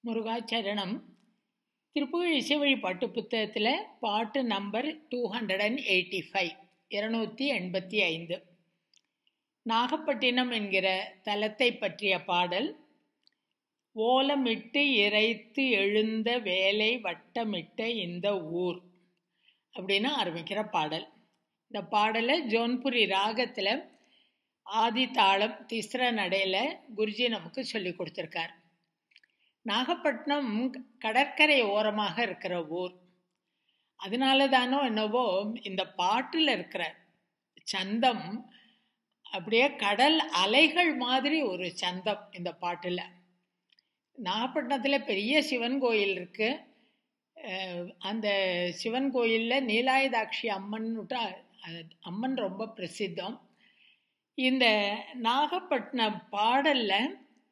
முருகாச்சரணம் திருப்புகழ் இசைவழி பாட்டு புத்தகத்தில் பாட்டு number two hundred and eighty five இருநூற்றி எண்பத்தி ஐந்து நாகப்பட்டினம் என்கிற தலத்தை பற்றிய பாடல் ஓலமிட்டு இறைத்து எழுந்த வேலை வட்டமிட்ட இந்த ஊர் அப்படின்னு ஆரம்பிக்கிற பாடல் இந்த பாடலை ஜோன்புரி ராகத்தில் ஆதி தாளம் திஸ்ர நடையில் குருஜி நமக்கு சொல்லி கொடுத்துருக்கார் நாகப்பட்டினம் கடற்கரை ஓரமாக இருக்கிற ஊர் அதனால தானோ என்னவோ இந்த பாட்டில் இருக்கிற சந்தம் அப்படியே கடல் அலைகள் மாதிரி ஒரு சந்தம் இந்த பாட்டில் நாகப்பட்டினத்தில் பெரிய சிவன் கோயில் இருக்கு அந்த சிவன் கோயிலில் நீலாயுதாட்சி அம்மன் அம்மன் ரொம்ப பிரசித்தம் இந்த நாகப்பட்டினம் பாடலில்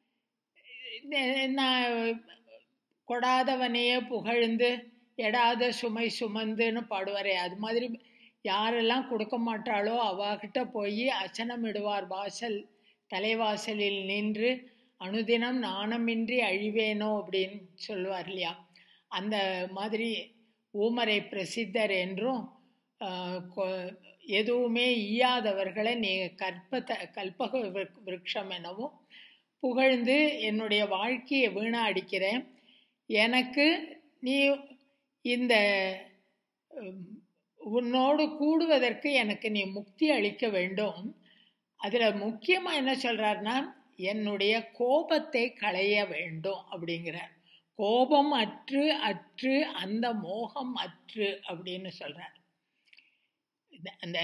நான் கொடாதவனையே புகழ்ந்து எடாத சுமை சுமந்துன்னு பாடுவாரே அது மாதிரி யாரெல்லாம் கொடுக்க மாட்டாளோ அவாகிட்ட போய் அச்சனமிடுவார் வாசல் தலைவாசலில் நின்று அனுதினம் நாணமின்றி அழிவேனோ அப்படின்னு சொல்லுவார் இல்லையா அந்த மாதிரி ஊமரை பிரசித்தர் என்றும் எதுவுமே ஈயாதவர்களை நீ கற்பத கல்பக விருட்சம் எனவும் புகழ்ந்து என்னுடைய வாழ்க்கையை வீணாடிக்கிறேன் எனக்கு நீ இந்த உன்னோடு கூடுவதற்கு எனக்கு நீ முக்தி அளிக்க வேண்டும் அதில் முக்கியமாக என்ன சொல்கிறாருன்னா என்னுடைய கோபத்தை களைய வேண்டும் அப்படிங்கிறார் கோபம் அற்று அற்று அந்த மோகம் அற்று அப்படின்னு சொல்கிறார் அந்த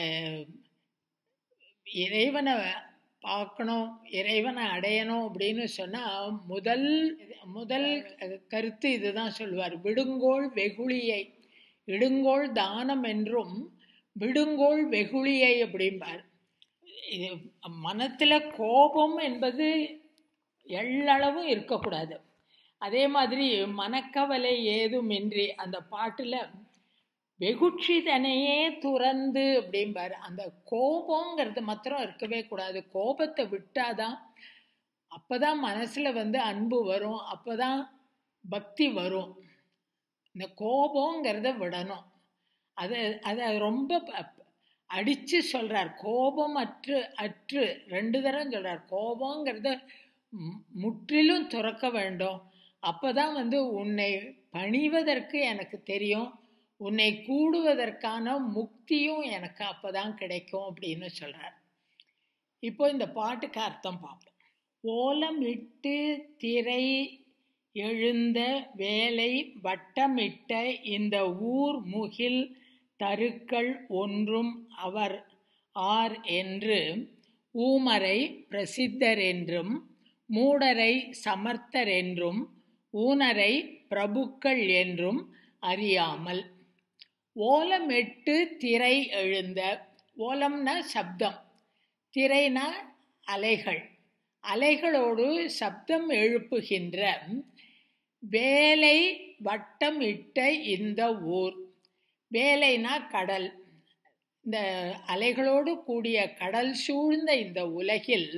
இறைவனை பார்க்கணும் இறைவனை அடையணும் அப்படின்னு சொன்னால் முதல் முதல் கருத்து இதுதான் சொல்லுவார் விடுங்கோள் வெகுளியை இடுங்கோள் தானம் என்றும் விடுங்கோள் வெகுளியை அப்படிம்பார் இது மனத்தில் கோபம் என்பது எள்ளளவும் இருக்கக்கூடாது அதே மாதிரி மனக்கவலை ஏதுமின்றி அந்த பாட்டில் வெகுட்சி தனையே துறந்து அப்படிம்பார் அந்த கோபங்கிறது மாத்திரம் இருக்கவே கூடாது கோபத்தை விட்டாதான் அப்போதான் மனசில் வந்து அன்பு வரும் அப்போதான் பக்தி வரும் இந்த கோபங்கிறத விடணும் அதை அதை ரொம்ப அடித்து சொல்கிறார் கோபம் அற்று அற்று ரெண்டு தரம் சொல்கிறார் கோபங்கிறத முற்றிலும் துறக்க வேண்டும் அப்போ தான் வந்து உன்னை பணிவதற்கு எனக்கு தெரியும் உன்னை கூடுவதற்கான முக்தியும் எனக்கு அப்போதான் கிடைக்கும் அப்படின்னு சொல்கிறார் இப்போ இந்த பாட்டுக்கு அர்த்தம் பார்ப்போம் ஓலமிட்டு திரை எழுந்த வேலை வட்டமிட்ட இந்த ஊர் முகில் தருக்கள் ஒன்றும் அவர் ஆர் என்று ஊமரை பிரசித்தர் என்றும் மூடரை சமர்த்தர் என்றும் ஊனரை பிரபுக்கள் என்றும் அறியாமல் ஓலமெட்டு திரை எழுந்த ஓலம்னா சப்தம் திரைனா அலைகள் அலைகளோடு சப்தம் எழுப்புகின்ற வேலை வட்டம் இட்ட இந்த ஊர் வேலைனா கடல் இந்த அலைகளோடு கூடிய கடல் சூழ்ந்த இந்த உலகில்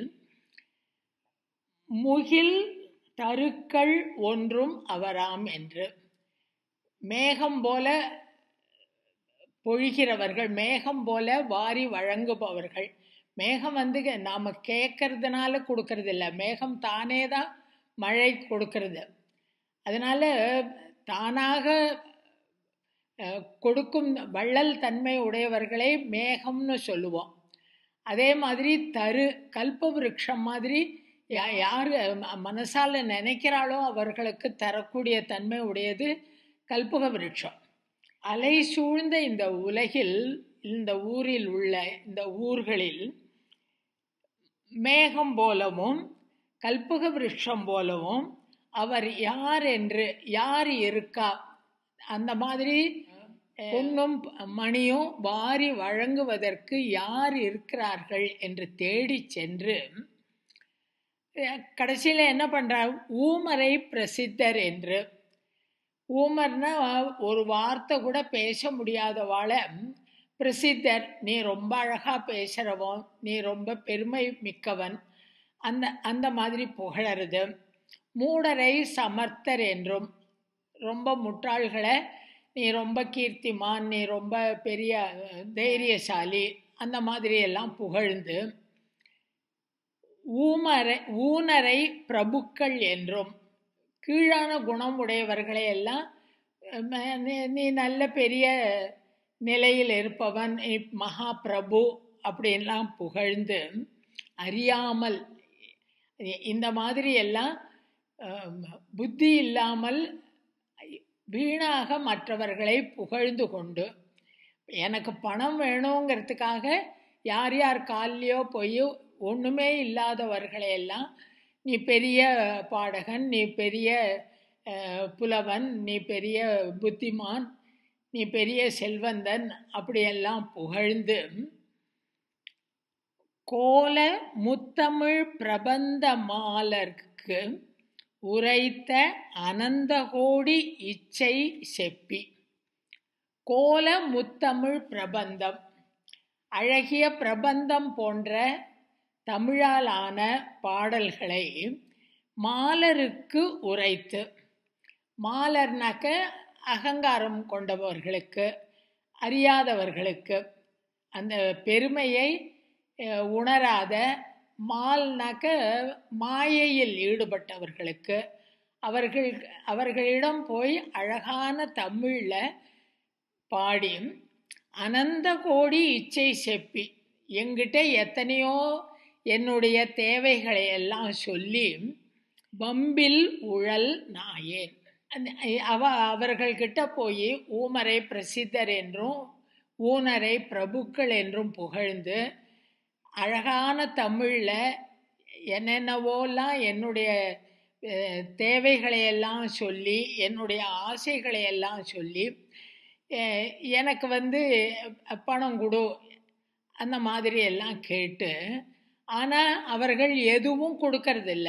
முகில் தருக்கள் ஒன்றும் அவராம் என்று மேகம் போல பொழிகிறவர்கள் மேகம் போல வாரி வழங்குபவர்கள் மேகம் வந்து நாம் கேட்கறதுனால கொடுக்கறது இல்லை மேகம் தானே தான் மழை கொடுக்கறது அதனால தானாக கொடுக்கும் வள்ளல் தன்மை உடையவர்களை மேகம்னு சொல்லுவோம் அதே மாதிரி தரு கல்ப விருட்சம் மாதிரி யார் மனசால் நினைக்கிறாளோ அவர்களுக்கு தரக்கூடிய தன்மை உடையது கல்பக விருட்சம் அலை சூழ்ந்த இந்த உலகில் இந்த ஊரில் உள்ள இந்த ஊர்களில் மேகம் போலவும் கல்பக விருட்சம் போலவும் அவர் யார் என்று யார் இருக்கா அந்த மாதிரி பொண்ணும் மணியும் வாரி வழங்குவதற்கு யார் இருக்கிறார்கள் என்று தேடி சென்று கடைசியில் என்ன பண்ணுறார் ஊமரை பிரசித்தர் என்று ஊமர்னா ஒரு வார்த்தை கூட பேச முடியாதவாளை பிரசித்தர் நீ ரொம்ப அழகாக பேசுகிறவன் நீ ரொம்ப பெருமை மிக்கவன் அந்த அந்த மாதிரி புகழறது மூடரை சமர்த்தர் என்றும் ரொம்ப முட்டாள்களை நீ ரொம்ப கீர்த்திமான் நீ ரொம்ப பெரிய அஹ், தைரியசாலி அந்த மாதிரி எல்லாம் புகழ்ந்து ஊமரை ஊனரை பிரபுக்கள் என்றும் கீழான குணம் உடையவர்களை எல்லாம் அஹ், ம- நீ- நீ நல்ல பெரிய நிலையில் இருப்பவன் நீ மகா பிரபு அப்படின்லாம் புகழ்ந்து அறியாமல் இ- இந்த மாதிரி எல்லாம் அஹ், புத்தி இல்லாமல் வீணாக மற்றவர்களை புகழ்ந்து கொண்டு எனக்கு பணம் வேணுங்கிறதுக்காக யார் யார் கால்லையோ போய் ஒன்றுமே இல்லாதவர்களை எல்லாம் நீ பெரிய பாடகன் நீ பெரிய அஹ், புலவன் நீ பெரிய புத்திமான் நீ பெரிய செல்வந்தன் அப்படியெல்லாம் புகழ்ந்து கோல முத்தமிழ் பிரபந்த மாலர்க்கு உரைத்த அனந்தகோடி இச்சை செப்பி கோல முத்தமிழ் பிரபந்தம் அழகிய பிரபந்தம் போன்ற தமிழாலான பாடல்களை மாலருக்கு உரைத்து மாலர்னாக்க அகங்காரம் கொண்டவர்களுக்கு அறியாதவர்களுக்கு அந்த பெருமையை அஹ், உணராத மால்னாக்க மாயையில் ஈடுபட்டவர்களுக்கு அவர்கள் அவர்களிடம் போய் அழகான தமிழில் பாடி அனந்த கோடி இச்சை செப்பி எங்கிட்ட எத்தனையோ என்னுடைய தேவைகளை எல்லாம் சொல்லி வம்பில் உழல் நாயேன் அந்த- அவ அவர்கள்கிட்ட போய் ஊமரை பிரசித்தர் என்றும் ஊனரை பிரபுக்கள் என்றும் புகழ்ந்து அழகான தமிழில் என்னென்னவோலாம் என்னுடைய அஹ், தேவைகளை எல்லாம் சொல்லி என்னுடைய ஆசைகளை எல்லாம் சொல்லி அஹ், எனக்கு வந்து பணம் கொடு அந்த மாதிரி எல்லாம் கேட்டு ஆனால் அவர்கள் எதுவும் கொடுக்கறதில்ல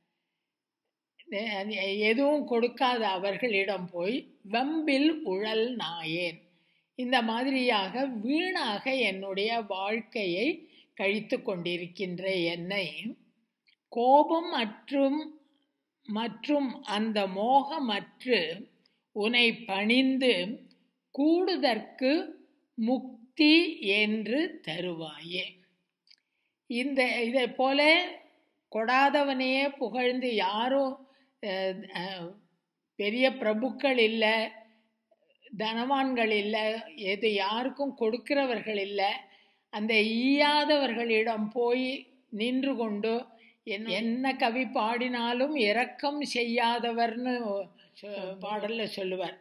அஹ், எதுவும் கொடுக்காத அவர்களிடம் போய் வம்பில் உழல் நாயேன் இந்த மாதிரியாக வீணாக என்னுடைய வாழ்க்கையை கழித்து கொண்டிருக்கின்ற என்னை கோபம் மற்றும் மற்றும் அந்த மோகமற்று உனை பணிந்து கூடுதற்கு முக்தி என்று தருவாயே இந்த இதை போல கொடாதவனையே புகழ்ந்து யாரும் அஹ், அஹ், பெரிய பிரபுக்கள் இல்லை தனவான்கள் இல்லை எது யாருக்கும் கொடுக்கிறவர்கள் இல்லை அந்த ஈயாதவர்களிடம் போய் நின்று கொண்டு என் என்ன கவி பாடினாலும் இரக்கம் செய்யாதவர்னு சொ- பாடல்ல சொல்லுவார்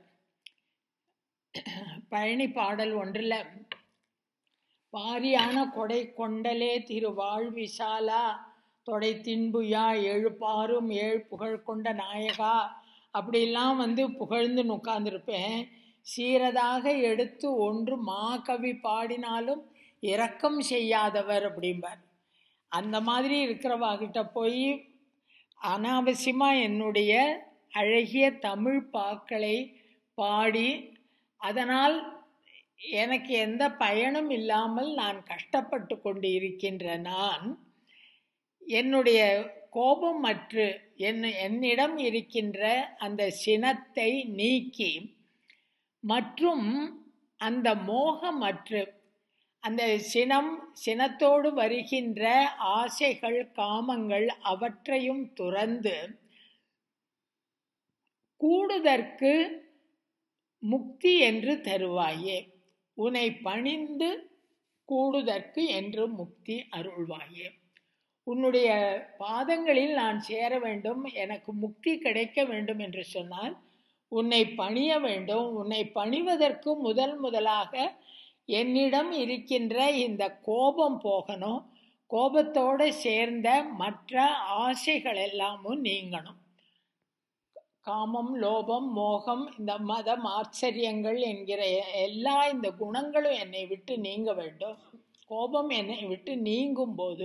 பழனி பாடல் ஒன்றில் பாரியான கொடை கொண்டலே திரு வாழ்விசாலா தொடை தின்புயா எழுப்பாரும் ஏழ் புகழ் கொண்ட நாயகா அப்படிலாம் வந்து புகழ்ந்து உட்கார்ந்துருப்பேன் சீரதாக எடுத்து ஒன்று மாகவி பாடினாலும் இரக்கம் செய்யாதவர் அப்படிம்பார் அந்த மாதிரி இருக்கிறவாகிட்ட போய் அனாவசியமாக என்னுடைய அழகிய தமிழ் பாக்களை பாடி அதனால் எனக்கு எந்த பயனும் இல்லாமல் நான் கஷ்டப்பட்டு கொண்டு இருக்கின்ற நான் என்னுடைய கோபம் மற்று என் என்னிடம் இருக்கின்ற அந்த சினத்தை நீக்கி மற்றும் அந்த மோகமற்று அந்த சினம் சினத்தோடு வருகின்ற ஆசைகள் காமங்கள் அவற்றையும் துறந்து கூடுதற்கு முக்தி என்று தருவாயே உன்னை பணிந்து கூடுதற்கு என்று முக்தி அருள்வாயே உன்னுடைய பாதங்களில் நான் சேர வேண்டும் எனக்கு முக்தி கிடைக்க வேண்டும் என்று சொன்னால் உன்னை பணிய வேண்டும் உன்னை பணிவதற்கு முதல் முதலாக என்னிடம் இருக்கின்ற இந்த கோபம் போகணும் கோபத்தோடு சேர்ந்த மற்ற ஆசைகள் எல்லாமும் நீங்கணும் காமம் லோபம் மோகம் இந்த மதம் ஆச்சரியங்கள் என்கிற எ- எல்லா இந்த குணங்களும் என்னை விட்டு நீங்க வேண்டும் கோபம் என்னை விட்டு நீங்கும் போது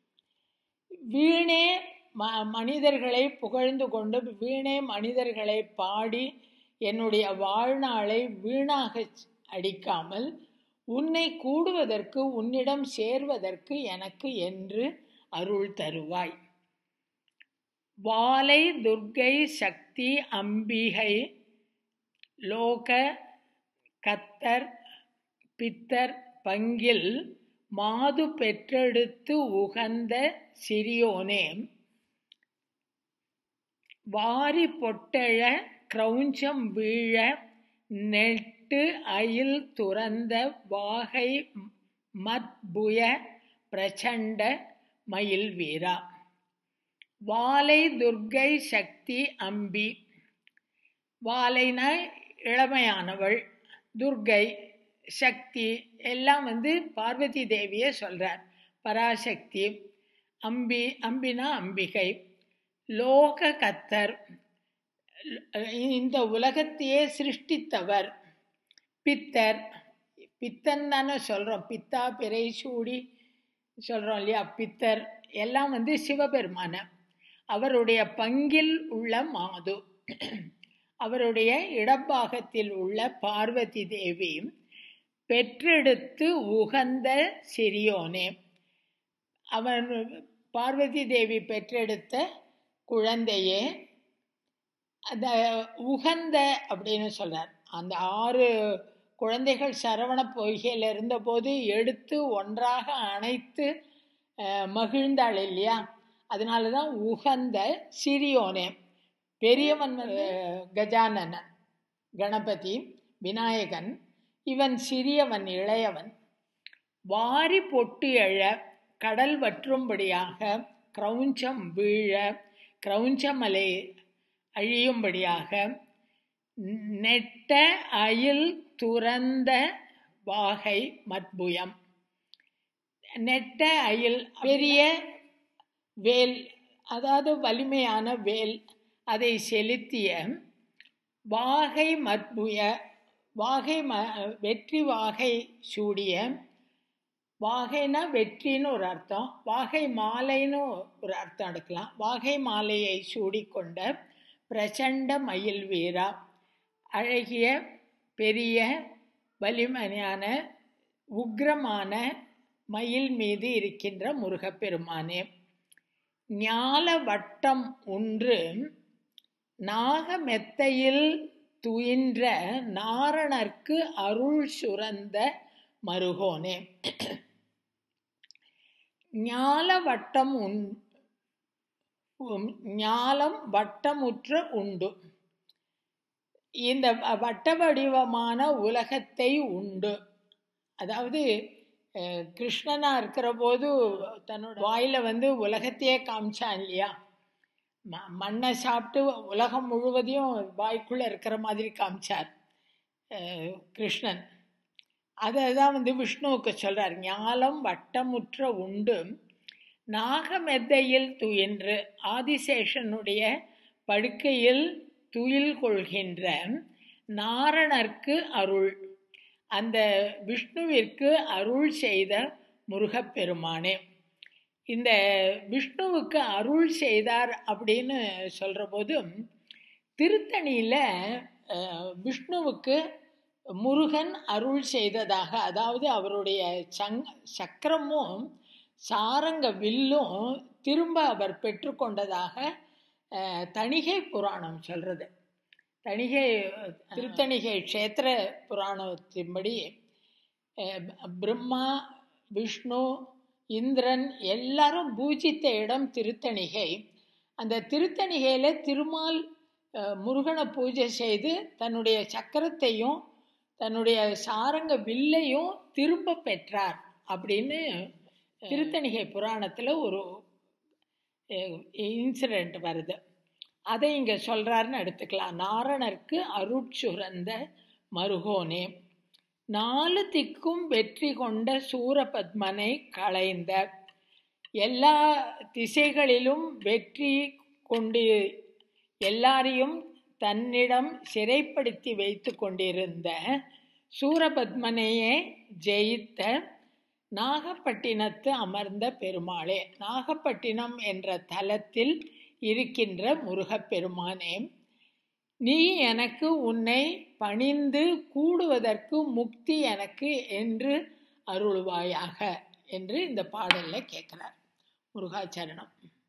வீணே ம மனிதர்களை புகழ்ந்து கொண்டு வீணே மனிதர்களை பாடி என்னுடைய வாழ்நாளை வீணாக அடிக்காமல் உன்னை கூடுவதற்கு உன்னிடம் சேர்வதற்கு எனக்கு என்று அருள் தருவாய் வாலை துர்க்கை சக்தி அம்பிகை லோக கத்தர் பித்தர் பங்கில் மாது பெற்றெடுத்து உகந்த சிறியோனே வாரி பொட்டழ கிரௌஞ்சம் வீழ நெட்டு அயில் துறந்த வாகை மத்புய பிரச்சண்ட மயில் வீரா வாலை துர்க்கை சக்தி அம்பி வாலைனா இளமையானவள் துர்க்கை சக்தி எல்லாம் வந்து பார்வதி தேவியை சொல்கிறார் பராசக்தி அம்பி அம்பினா அம்பிகை லோக கத்தர் இந்த உலகத்தையே சிருஷ்டித்தவர் பித்தர் பித்தன் தானே சொல்கிறோம் பித்தா பிறை சூடி சொல்கிறோம் இல்லையா பித்தர் எல்லாம் வந்து சிவபெருமான அவருடைய பங்கில் உள்ள மாது அவருடைய இடப்பாகத்தில் உள்ள பார்வதி தேவி பெற்றெடுத்து உகந்த சிறியோனே அவன் பார்வதி தேவி பெற்றெடுத்த குழந்தையே அந்த உகந்த அப்படின்னு சொல்கிறார் அந்த ஆறு குழந்தைகள் சரவண பொய்கையில் இருந்தபோது எடுத்து ஒன்றாக அணைத்து மகிழ்ந்தாள் இல்லையா அதனால தான் உகந்த சிறியோனே பெரியவன் கஜானனன் கணபதி விநாயகன் இவன் சிறியவன் இளையவன் வாரி பொட்டு எழ கடல் வற்றும்படியாக கிரௌஞ்சம் வீழ கிரௌஞ்சமலை அழியும்படியாக நெட்ட அயில் துறந்த வாகை மத்புயம் நெட்ட அயில் பெரிய வேல் அதாவது வலிமையான வேல் அதை செலுத்திய வாகை மத்புய வாகை ம வெற்றி வாகை சூடிய வாகைனா வெற்றின்னு ஒரு அர்த்தம் வாகை மாலைன்னு ஒரு அர்த்தம் எடுக்கலாம் வாகை மாலையை சூடிக்கொண்ட பிரச்சண்ட மயில் வீரா அழகிய பெரிய வலிமையான உக்ரமான மயில் மீது இருக்கின்ற முருகப்பெருமானே ஞால வட்டம் ஒன்று நாகமெத்தையில் துயின்ற நாரணர்க்கு அருள் சுரந்த மருகோனே ஞால வட்டம் உண் ஞாலம் வட்டமுற்ற உண்டு இந்த வட்ட வடிவமான உலகத்தை உண்டு அதாவது கிருஷ்ணனா இருக்கிற போது தன்னோட வாயில வந்து உலகத்தையே காமிச்சான் இல்லையா ம மண்ணை சாப்பிட்டு உலகம் முழுவதையும் வாய்க்குள்ளே இருக்கிற மாதிரி காமிச்சார் கிருஷ்ணன் அதை தான் வந்து விஷ்ணுவுக்கு சொல்கிறார் ஞாலம் வட்டமுற்ற உண்டு நாகமெத்தையில் துயின்று ஆதிசேஷனுடைய படுக்கையில் துயில் கொள்கின்ற நாரணர்க்கு அருள் அந்த விஷ்ணுவிற்கு அருள் செய்த முருகப்பெருமானே இந்த விஷ்ணுவுக்கு அருள் செய்தார் அப்படின்னு சொல்கிற போது திருத்தணியில் விஷ்ணுவுக்கு முருகன் அருள் செய்ததாக அதாவது அவருடைய சங் சக்கரமும் சாரங்க வில்லும் திரும்ப அவர் பெற்றுக்கொண்டதாக தணிகை புராணம் சொல்கிறது தணிகை திருத்தணிகை க்ஷேத்திர புராணத்தின்படி பிரம்மா விஷ்ணு இந்திரன் எல்லாரும் பூஜித்த இடம் திருத்தணிகை அந்த திருத்தணிகையில் திருமால் முருகனை பூஜை செய்து தன்னுடைய சக்கரத்தையும் தன்னுடைய சாரங்க வில்லையும் திரும்ப பெற்றார் அப்படின்னு திருத்தணிகை புராணத்தில் ஒரு இன்சிடெண்ட் வருது அதை இங்கே சொல்கிறாருன்னு எடுத்துக்கலாம் நாரணருக்கு அருட்சுரந்த மருகோனே நாலு திக்கும் வெற்றி கொண்ட சூரபத்மனை களைந்த எல்லா திசைகளிலும் வெற்றி கொண்டு எல்லாரையும் தன்னிடம் சிறைப்படுத்தி வைத்து கொண்டிருந்த சூரபத்மனையே ஜெயித்த நாகப்பட்டினத்து அமர்ந்த பெருமாளே நாகப்பட்டினம் என்ற தலத்தில் இருக்கின்ற முருகப்பெருமானே நீ எனக்கு உன்னை பணிந்து கூடுவதற்கு முக்தி எனக்கு என்று அருள்வாயாக என்று இந்த பாடலில் கேட்குறார் முருகாச்சரணம்